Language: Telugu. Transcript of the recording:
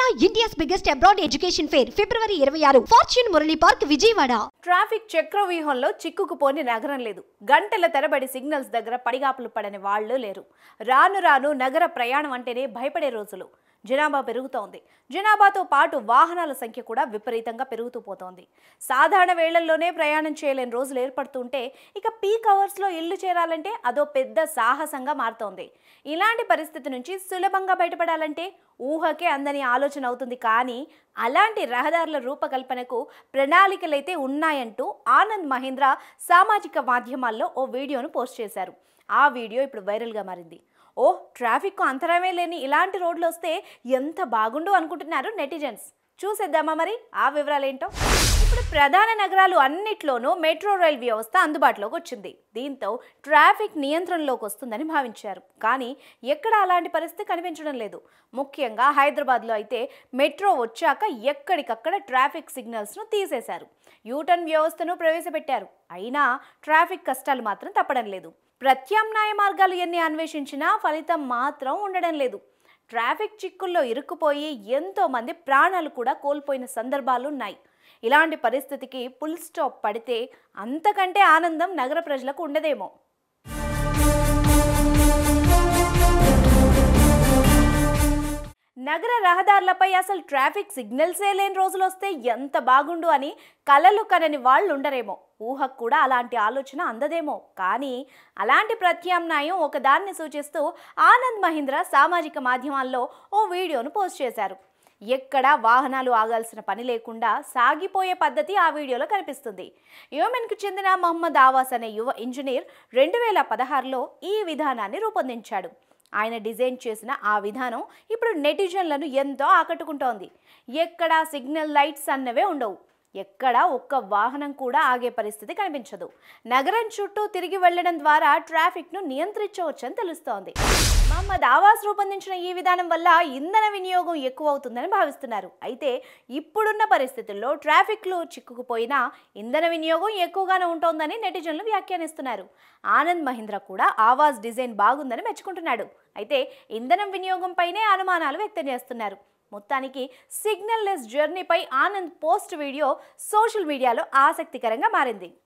Pavila India's biggest abroad education fair February ఇరవై ఆరు Fortune Murali park Vijayawada traffic చక్రవ్యూహంలో చిక్కుకుపోని నగరం లేదు గంటల తరబడి సిగ్నల్స్ దగ్గర పడిగాపులు పడని వాళ్ళు లేరు రాను రాను నగర ప్రయాణం అంటేనే భయపడే రోజులు జనాభా పెరుగుతోంది జనాభాతో పాటు వాహనాల సంఖ్య కూడా విపరీతంగా పెరుగుతూ పోతోంది సాధారణ వేళల్లోనే ప్రయాణం చేయలేని రోజులు ఏర్పడుతుంటే ఇక పీక్ అవర్స్లో ఇల్లు చేరాలంటే అదో పెద్ద సాహసంగా మారుతోంది ఇలాంటి పరిస్థితి నుంచి సులభంగా బయటపడాలంటే ఊహకే అందని ఆలోచన అవుతుంది కానీ అలాంటి రహదారుల రూపకల్పనకు ప్రణాళికలైతే ఉన్నాయంటూ ఆనంద్ మహేంద్ర సామాజిక మాధ్యమాల్లో ఓ వీడియోను పోస్ట్ చేశారు ఆ వీడియో ఇప్పుడు వైరల్గా మారింది ఓ ట్రాఫిక్ అంతరమే లేని ఇలాంటి రోడ్లు వస్తే ఎంత బాగుండు అనుకుంటున్నారు నెటిజన్స్ చూసేద్దామా మరి ఆ వివరాలు ఏంటో ఇప్పుడు ప్రధాన నగరాలు అన్నిట్లోనూ మెట్రో రైల్ వ్యవస్థ అందుబాటులోకి వచ్చింది దీంతో ట్రాఫిక్ నియంత్రణలోకి వస్తుందని భావించారు కానీ ఎక్కడ అలాంటి పరిస్థితి కనిపించడం లేదు ముఖ్యంగా హైదరాబాద్లో అయితే మెట్రో వచ్చాక ఎక్కడికక్కడ ట్రాఫిక్ సిగ్నల్స్ను తీసేశారు యూటర్న్ వ్యవస్థను ప్రవేశపెట్టారు అయినా ట్రాఫిక్ కష్టాలు మాత్రం తప్పడం లేదు ప్రత్యామ్నాయ మార్గాలు ఎన్ని అన్వేషించినా ఫలితం మాత్రం ఉండడం లేదు ట్రాఫిక్ చిక్కుల్లో ఇరుక్కుపోయి ఎంతో మంది ప్రాణాలు కూడా కోల్పోయిన సందర్భాలు ఉన్నాయి ఇలాంటి పరిస్థితికి ఫుల్ స్టాప్ పడితే అంతకంటే ఆనందం నగర ప్రజలకు ఉండదేమో నగర రహదారులపై అసలు ట్రాఫిక్ సిగ్నల్సే లేని రోజులు వస్తే ఎంత బాగుండు అని కలలు కనని వాళ్ళు ఉండరేమో ఊహకు కూడా అలాంటి ఆలోచన అందదేమో కానీ అలాంటి ప్రత్యామ్నాయం ఒకదాన్ని సూచిస్తూ ఆనంద్ మహీంద్ర సామాజిక మాధ్యమాల్లో ఓ వీడియోను పోస్ట్ చేశారు ఎక్కడ వాహనాలు ఆగాల్సిన పని లేకుండా సాగిపోయే పద్ధతి ఆ వీడియోలో కనిపిస్తుంది యోమెన్కు చెందిన మహమ్మద్ ఆవాస్ అనే యువ ఇంజనీర్ రెండు వేల పదహారులో ఈ విధానాన్ని రూపొందించాడు ఆయన డిజైన్ చేసిన ఆ విధానం ఇప్పుడు నెటిజన్లను ఎంతో ఆకట్టుకుంటోంది ఎక్కడా సిగ్నల్ లైట్స్ అన్నవే ఉండవు ఎక్కడ ఒక్క వాహనం కూడా ఆగే పరిస్థితి కనిపించదు నగరం చుట్టూ తిరిగి వెళ్లడం ద్వారా ట్రాఫిక్ను నియంత్రించవచ్చని తెలుస్తోంది మహమ్మద్ ఆవాస్ రూపొందించిన ఈ విధానం వల్ల ఇంధన వినియోగం ఎక్కువ అవుతుందని భావిస్తున్నారు అయితే ఇప్పుడున్న పరిస్థితుల్లో ట్రాఫిక్లో చిక్కుకుపోయినా ఇంధన వినియోగం ఎక్కువగానే ఉంటోందని నెటిజన్లు వ్యాఖ్యానిస్తున్నారు ఆనంద్ మహీంద్ర కూడా ఆవాస్ డిజైన్ బాగుందని మెచ్చుకుంటున్నాడు అయితే ఇంధనం వినియోగంపైనే అనుమానాలు వ్యక్తం చేస్తున్నారు మొత్తానికి సిగ్నల్ లెస్ జర్నీపై ఆనంద్ పోస్ట్ వీడియో సోషల్ మీడియాలో ఆసక్తికరంగా మారింది